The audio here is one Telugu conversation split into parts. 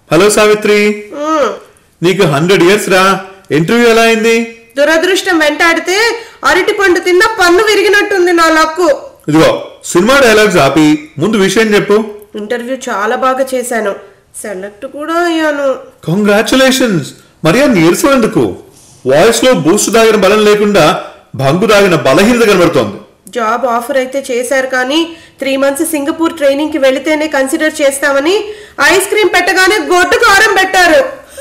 హలో సావిత్రి ఉమ్, నీకు హండ్రెడ్ ఇయర్స్ రా ఇంటర్వ్యూ ఎలా అయింది దురదృష్టం వెంటాడితే అరటి పండు తిన్న పన్ను విరిగినట్టుంది నా లక్కు ఇదిగో సినిమా డైలాగ్స్ ఆపి ముందు విషయం చెప్పు ఇంటర్వ్యూ చాలా బాగా చేశాను సెలెక్ట్ కూడా అయ్యాను కంగ్రాచులేషన్స్ మరి ఆ నీరసం ఎందుకు వాయిస్ లో బూస్ట్ దాగిన బలం లేకుండా భంగు దాగిన బలహీనత కనబడుతోంది జాబ్ ఆఫర్ అయితే చేశారు కానీ త్రీ మంత్స్ సింగపూర్ ట్రైనింగ్ కి వెళితేనే కన్సిడర్ చేస్తామని ఐస్ క్రీమ్ పెట్టగానే గొడ్డు కారం పెట్టారు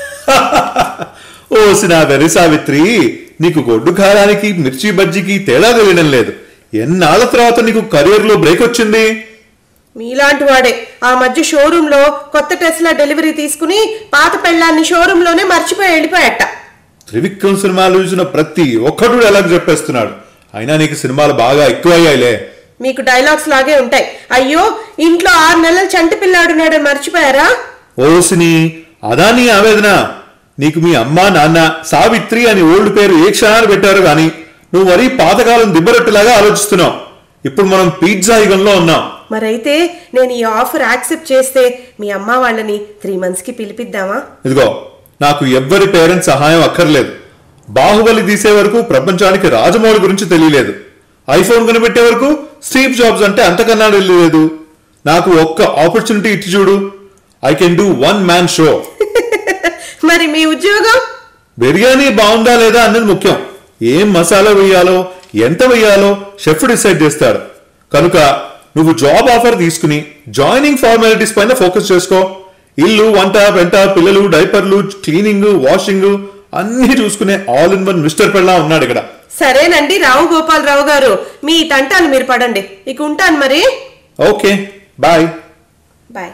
ఓ సినా వెరి సావిత్రి నీకు గొడ్డు కారానికి మిర్చి బజ్జీకి తేడా తెలియడం లేదు ఎన్నాళ్ళ తర్వాత నీకు కెరియర్ లో బ్రేక్ వచ్చింది మీలాంటి వాడే ఆ మధ్య షోరూమ్ లో కొత్త టెస్లా డెలివరీ తీసుకుని పాత పెళ్ళాన్ని షోరూమ్ లోనే మర్చిపోయి వెళ్ళిపోయట త్రివిక్రమ్ సినిమాలు చూసిన ప్రతి ఒక్కడు డైలాగ్ చెప్పేస్తున్నాడు అయినా నీకు సినిమాలు బాగా ఎక్కువయ్యాయిలే మీకు డైలాగ్స్ లాగే ఉంటాయి అయ్యో ఇంట్లో ఆరు నెలల చంటి పిల్లాడున్నాడని మర్చిపోయారా ఓసిని అదా నీ ఆవేదన నీకు మీ అమ్మ నాన్న సావిత్రి అని ఓల్డ్ పేరు ఏ క్షణాన్ని పెట్టారు గాని నువ్వు మరీ పాతకాలం దిబ్బరొట్టులాగా ఆలోచిస్తున్నావు ఇప్పుడు మనం పిజ్జా యుగంలో ఉన్నాం మరైతే నేను ఈ ఆఫర్ యాక్సెప్ట్ చేస్తే మీ అమ్మ వాళ్ళని త్రీ మంత్స్ కి పిలిపిద్దామా ఇదిగో నాకు ఎవ్వరి పేరెంట్స్ సహాయం అక్కర్లేదు బాహుబలి తీసే వరకు ప్రపంచానికి రాజమౌళి గురించి తెలియలేదు ఐఫోన్ కనిపెట్టే వరకు స్టీవ్ జాబ్స్ అంటే అంతకన్నా తెలియలేదు నాకు ఒక్క ఆపర్చునిటీ ఇచ్చి చూడు I can do one man show మరి మీ ఉద్యోగం బిర్యానీ బాగుందా లేదా అన్నది ముఖ్యం ఏం మసాలా వేయాలో ఎంత వేయాలో షెఫ్ డిసైడ్ చేస్తాడు కనుక నువ్వు జాబ్ ఆఫర్ తీసుకుని జాయినింగ్ ఫార్మాలిటీస్ పైన ఫోకస్ చేసుకో ఇల్లు వంట వెంట పిల్లలు డైపర్లు క్లీనింగ్ వాషింగ్ అన్ని చూసుకునే ఆల్ ఇన్ వన్ మిస్టర్ పెళ్ళా ఉన్నాడు ఇక్కడ సరేనండి రావు గోపాలరావు గారు మీ తంటాలు మీరు పడండి ఇక ఉంటాను మరి okay bye bye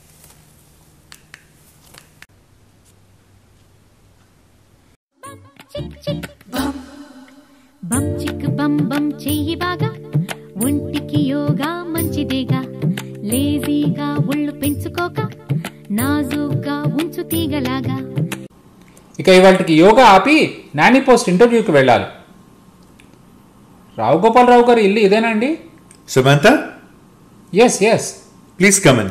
chick chick bum bum చిక్ బం బం చెయ్యి బాగా ఒంటికి యోగా మంచిదేగా లేజీగా ఒళ్ళు పెంచుకోక నాజూగ్గా ఉంచు తీగలాగా ఇక ఇవాళకి యోగా ఆపి నాని పోస్ట్ ఇంటర్వ్యూకి వెళ్ళాలి రావు గోపాలరావు గారి ఇల్లు ఇదేనండి Sumantha yes yes please come in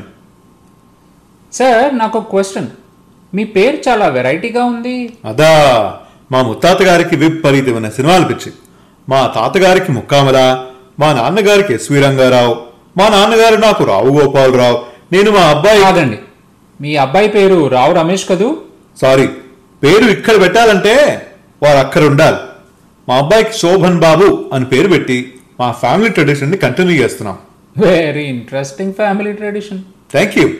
sir నాకు ఒక క్వశ్చన్ మీ పేరు చాలా వెరైటీగా ఉంది అదా మా ముత్తాత గారికి విపరీతమైన సినిమాలు పిచ్చి మా తాతగారికి ముక్కామల మా నాన్నగారికి ఎస్వి రంగారావు మా నాన్నగారు నాకు రావు గోపాలరావు నేను మా అబ్బాయి కాదండి మీ అబ్బాయి పేరు రావు రమేష్ కదూ సారీ పేరు ఇక్కడ పెట్టాలంటే వారు అక్కడ ఉండాలి మా అబ్బాయికి శోభన్ బాబు అని పేరు పెట్టి మా ఫ్యామిలీ ట్రెడిషన్ ని కంటిన్యూ చేస్తున్నాం very interesting family tradition thank you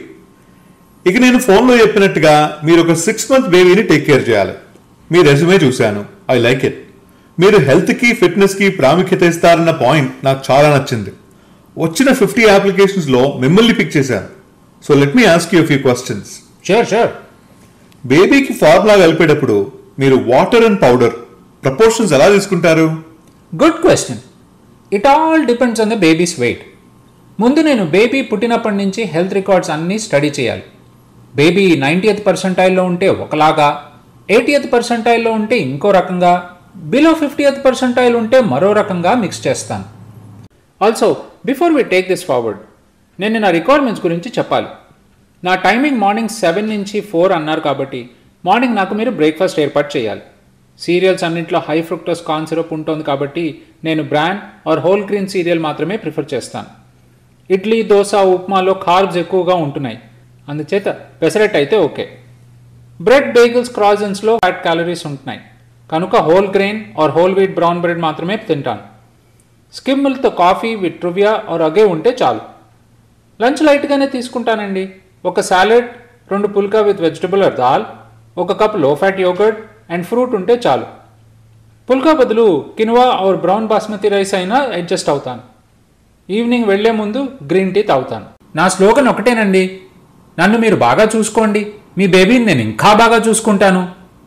ఇక నేను ఫోన్లో చెప్పినట్టుగా మీరు ఒక సిక్స్ మంత్ బేబీని టేక్ కేర్ చేయాలి మీ రెజ్యూమే చూశాను ఐ లైక్ ఇట్ మీరు హెల్త్కి ఫిట్నెస్కి ప్రాముఖ్యత ఇస్తారన్న పాయింట్ నాకు చాలా నచ్చింది వచ్చిన ఫిఫ్టీ అప్లికేషన్స్లో మిమ్మల్ని పిక్ చేశాను so let me ask you few questions sure sure బేబీకి ఫార్ములా కలిపేటప్పుడు మీరు వాటర్ అండ్ పౌడర్ ప్రపోర్షన్స్ ఎలా తీసుకుంటారు good question it all depends on the baby's weight ముందు నేను బేబీ పుట్టినప్పటి నుంచి హెల్త్ రికార్డ్స్ అన్నీ స్టడీ చేయాలి బేబీ నైంటీయత్ పర్సెంటైల్లో ఉంటే ఒకలాగా ఎయిటీయత్ పర్సెంటైల్లో ఉంటే ఇంకో రకంగా బిలో ఫిఫ్టీయత్ పర్సెంటైల్ ఉంటే మరో రకంగా మిక్స్ చేస్తాను also before we take this forward నేను నా రిక్వైర్మెంట్స్ గురించి చెప్పాలి నా టైమింగ్ మార్నింగ్ సెవెన్ నుంచి ఫోర్ అన్నారు కాబట్టి మార్నింగ్ నాకు మీరు బ్రేక్ఫాస్ట్ ఏర్పాటు చేయాలి సీరియల్స్ అన్నింటిలో హై ఫ్రుక్టోస్ కార్న్ సిరప్ ఉంటుంది కాబట్టి నేను brand or whole grain cereal మాత్రమే ప్రిఫర్ చేస్తాను ఇడ్లీ దోశ ఉప్మాలో కార్బ్స్ ఎక్కువగా ఉంటున్నాయి అందుచేత పెసరెట్ అయితే ఓకే బ్రెడ్ బేగిల్స్ క్రాజన్స్లో ఫ్యాట్ క్యాలరీస్ ఉంటున్నాయి కనుక whole grain or whole wheat brown bread మాత్రమే తింటాను స్కిమ్ మిల్క్తో coffee with Truvia or agave ఉంటే చాలు లంచ్ లైట్గానే తీసుకుంటానండి ఒక సాలెడ్ రెండు పుల్కా విత్ వెజిటబుల్ ఆర్ దాల్ ఒక కప్ లో ఫ్యాట్ యోగర్ట్ అండ్ ఫ్రూట్ ఉంటే చాలు పుల్కా బదులు quinoa or brown basmati rice అయినా అడ్జస్ట్ అవుతాను ఈవినింగ్ వెళ్లే ముందు గ్రీన్ టీ తాగుతాను నా స్లోగన్ ఒకటేనండి నన్ను మీరు బాగా చూసుకోండి మీ బేబీని నేను ఇంకా బాగా చూసుకుంటాను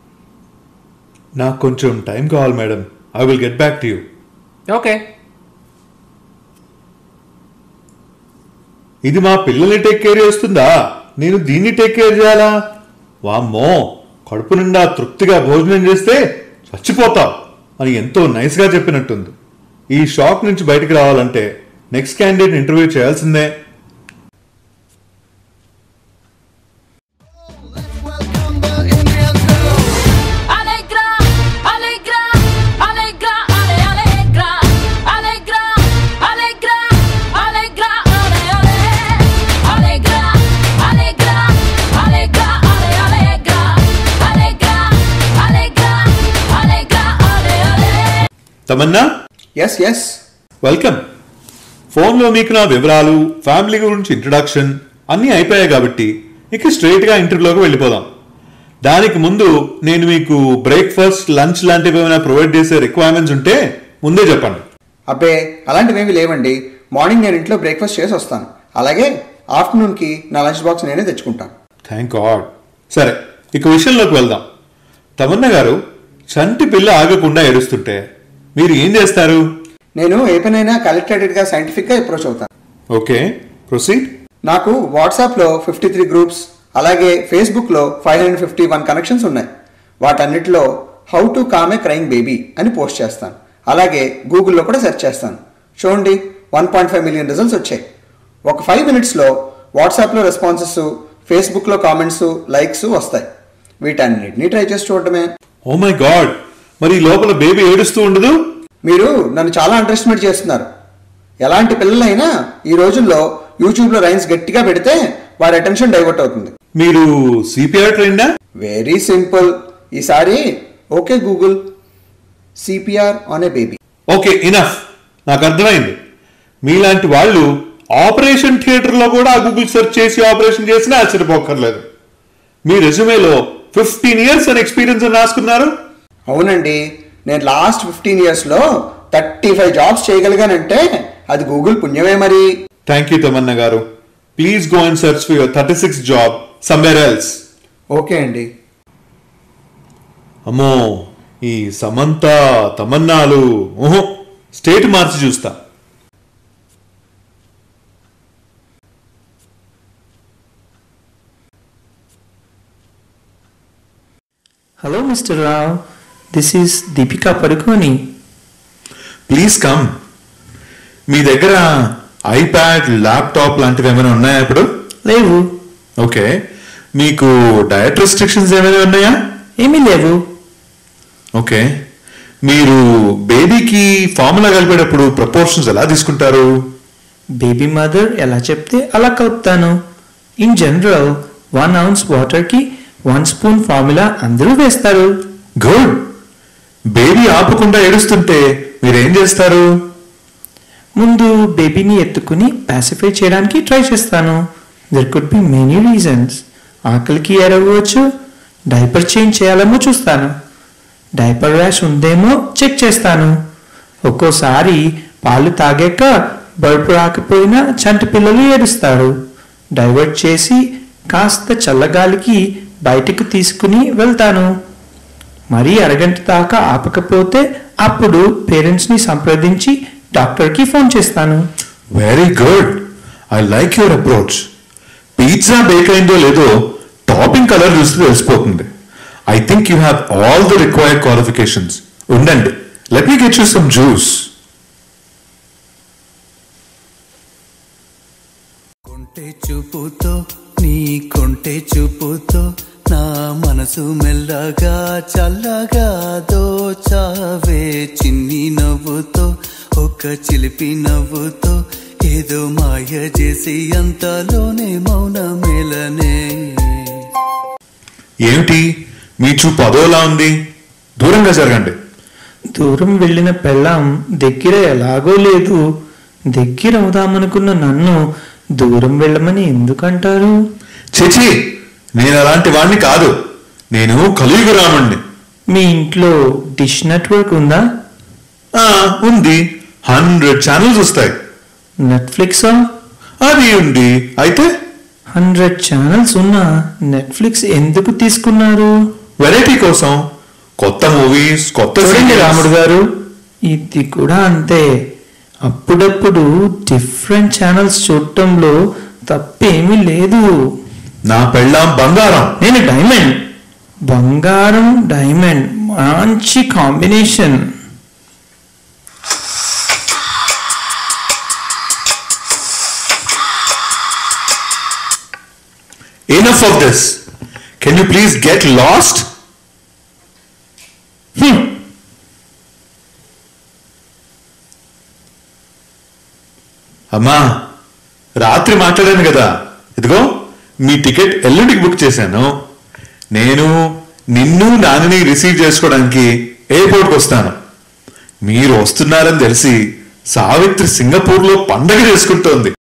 నాకు కొంచెం టైం కావాలి madam I will get back to you okay ఇది మా పిల్లల్ని టేక్ కేర్ చేస్తుందా నేను దీన్ని టేక్ కేర్ చేయాలా వామ్మో కడుపు నిండా తృప్తిగా భోజనం చేస్తే చచ్చిపోతాం అని ఎంతో నైస్గా చెప్పినట్టుంది ఈ షాక్ నుంచి బయటికి రావాలంటే నెక్స్ట్ క్యాండిడేట్ ఇంటర్వ్యూ చేయాల్సిందే తమన్నా ఎస్ ఎస్ వెల్కమ్ ఫోన్లో మీకు నా వివరాలు ఫ్యామిలీ గురించి ఇంట్రడక్షన్ అన్నీ అయిపోయాయి కాబట్టి ఇక స్ట్రైట్గా ఇంటర్వ్యూలోకి వెళ్ళిపోదాం దానికి ముందు నేను మీకు బ్రేక్ఫాస్ట్ లంచ్ లాంటివి ఏమైనా ప్రొవైడ్ చేసే రిక్వైర్మెంట్స్ ఉంటే ముందే చెప్పండి అబ్బే అలాంటివేమీ లేవండి మార్నింగ్ నేను ఇంట్లో బ్రేక్ఫాస్ట్ చేసి వస్తాను అలాగే ఆఫ్టర్నూన్కి నా లంచ్ బాక్స్ నేనే తెచ్చుకుంటాను థ్యాంక్ గాడ్ సరే ఇక విషయంలోకి వెళ్దాం తమన్న గారు చంటి పిల్ల ఆగకుండా ఏడుస్తుంటే మీరు ఏం చేస్తారు నేను ఏ పనైనా కలెక్టెడ్గా సైంటిఫిక్గా అప్రోచ్ అవుతాను ఓకే ప్రొసీడ్ నాకు వాట్సాప్లో ఫిఫ్టీ త్రీ గ్రూప్స్ అలాగే ఫేస్బుక్లో five hundred fifty one connections ఉన్నాయి వాటన్నిటిలో how to calm a crying baby అని పోస్ట్ చేస్తాను అలాగే గూగుల్లో కూడా సెర్చ్ చేస్తాను చూడండి one point five million results వచ్చాయి ఒక ఫైవ్ మినిట్స్లో వాట్సాప్లో రెస్పాన్సెస్ ఫేస్బుక్లో కామెంట్స్ లైక్స్ వస్తాయి వీటన్నిటిని ట్రై చేసి చూడటమే ఓ మై గాడ్ మరి ఈ లోపల బేబీ ఏడుస్తూ ఉండదు మీరు నన్ను చాలా అండర్ ఎస్టిమేట్ చేస్తున్నారు ఎలాంటి పిల్లలైనా ఈ రోజుల్లో యూట్యూబ్లో రైన్స్ గట్టిగా పెడితే వారి అటెన్షన్ డైవర్ట్ అవుతుంది మీరు సిపిఆర్ ట్రైండా వెరీ సింపుల్ ఈసారి okay Google CPR on a baby okay enough నాకు అర్థమైంది మీలాంటి వాళ్ళు ఆపరేషన్ థియేటర్లో కూడా ఆ గూగుల్ సెర్చ్ చేసి ఆపరేషన్ చేసినా ఆశ్చర్యపోక్కర్లేదు మీ రెజ్యూమేలో ఫిఫ్టీన్ ఇయర్స్ అని ఎక్స్పీరియన్స్ అని రాసుకున్నారు అవునండి నేను లాస్ట్ ఫిఫ్టీన్ ఇయర్స్లో థర్టీ ఫైవ్ జాబ్స్ చేయగలిగానంటే అది గూగుల్ పుణ్యమే మరి థ్యాంక్ యూ తమన్న గారు please go and search for your thirty six job somewhere else okay అండి అమ్మో ఈ సమంత తమన్నాలు ఓహో స్టేట్ మార్చి చూస్తా Hello, Mr. Rao. This is Deepika Padukone. Please come మీ దగ్గర ఐప్యాడ్ ల్యాప్టాప్ లాంటివి ఏమైనా ఉన్నాయా ఇప్పుడు లేవు ఓకే మీకు డయట్ రెస్ట్రిక్షన్స్ ఏమైనా ఉన్నాయా ఏమీ లేవు ఓకే మీరు బేబీకి ఫార్ములా కలిపేటప్పుడు ప్రపోర్షన్స్ ఎలా తీసుకుంటారు బేబీ మదర్ ఎలా చెప్తే అలా కలుపుతాను ఇన్ జనరల్ వన్ అవున్స్ వాటర్కి వన్ స్పూన్ ఫార్ములా అందరూ వేస్తారు గుడ్ బేబీ ఆపకుండా ఏడుస్తుంటే మీరేం చేస్తారు ముందు బేబీని ఎత్తుకుని పాసిఫై చేయడానికి ట్రై చేస్తాను there could be many reasons ఆకలికి ఎరగవచ్చు డైపర్ చేంజ్ చేయాలేమో చూస్తాను డైపర్ ర్యాష్ ఉందేమో చెక్ చేస్తాను ఒక్కోసారి పాలు తాగాక బల్బు రాకపోయినా చంటి పిల్లలు ఏడుస్తారు డైవర్ట్ చేసి కాస్త చల్లగాలికి బయటకు తీసుకుని వెళ్తాను మరీ అరగంట దాకా ఆపకపోతే అప్పుడు పేరెంట్స్ని సంప్రదించి డాక్టర్కి ఫోన్ చేస్తాను very good I like your approach pizza bake అయిందో లేదో టాపింగ్ కలర్ చూస్తే తెలిసిపోతుంది I think you have all the required qualifications ఉండండి let me get you some juice కొంటె చూపుతో నీ కొంటె చూపుతో నా మనసు మెల్లగా చల్లగా దోచావే చిన్ని నవ్వుతో ఒక చిలిపి నవ్వుతో ఏదో మాయ చేసి అంతలోనే మౌన మేలనే ఏమిటి మీ చూపు అదోలా ఉంది దూరంగా జరగండి దూరం వెళ్ళిన పెళ్ళాం దగ్గర ఎలాగో లేదు దగ్గర అవుదామనుకున్న నన్ను దూరం వెళ్ళమని ఎందుకంటారు చిచి నేను అలాంటి వాడిని కాదు నేను కలియుగ రాముణ్ణి మీ ఇంట్లో డిష్ నెట్వర్క్ ఉందా ఆ, ఉంది హండ్రెడ్ ఛానల్స్ వస్తాయి నెట్ఫ్లిక్సా అది ఉంది అయితే హండ్రెడ్ ఛానల్స్ ఉన్నా నెట్ఫ్లిక్స్ ఎందుకు తీసుకున్నారు వెరైటీ కోసం కొత్త మూవీస్ కొత్త చూడండి serials. రాముడు గారు ఇది కూడా అంతే అప్పుడప్పుడు డిఫరెంట్ ఛానల్స్ చూడటంలో తప్పేమీ లేదు నా పెళ్ళాం బంగారం నేను డైమండ్ బంగారం డైమండ్ మంచి combination Enough of this. Can you please get lost? Hmm. అమ్మా రాత్రి మాట్లాడాను కదా ఇదిగో మీ టికెట్ ఎల్లుండికి బుక్ చేశాను నేను నిన్ను నాన్నని రిసీవ్ చేసుకోవడానికి ఎయిర్పోర్ట్కి వస్తాను మీరు వస్తున్నారని తెలిసి సావిత్రి సింగపూర్లో పండగ చేసుకుంటోంది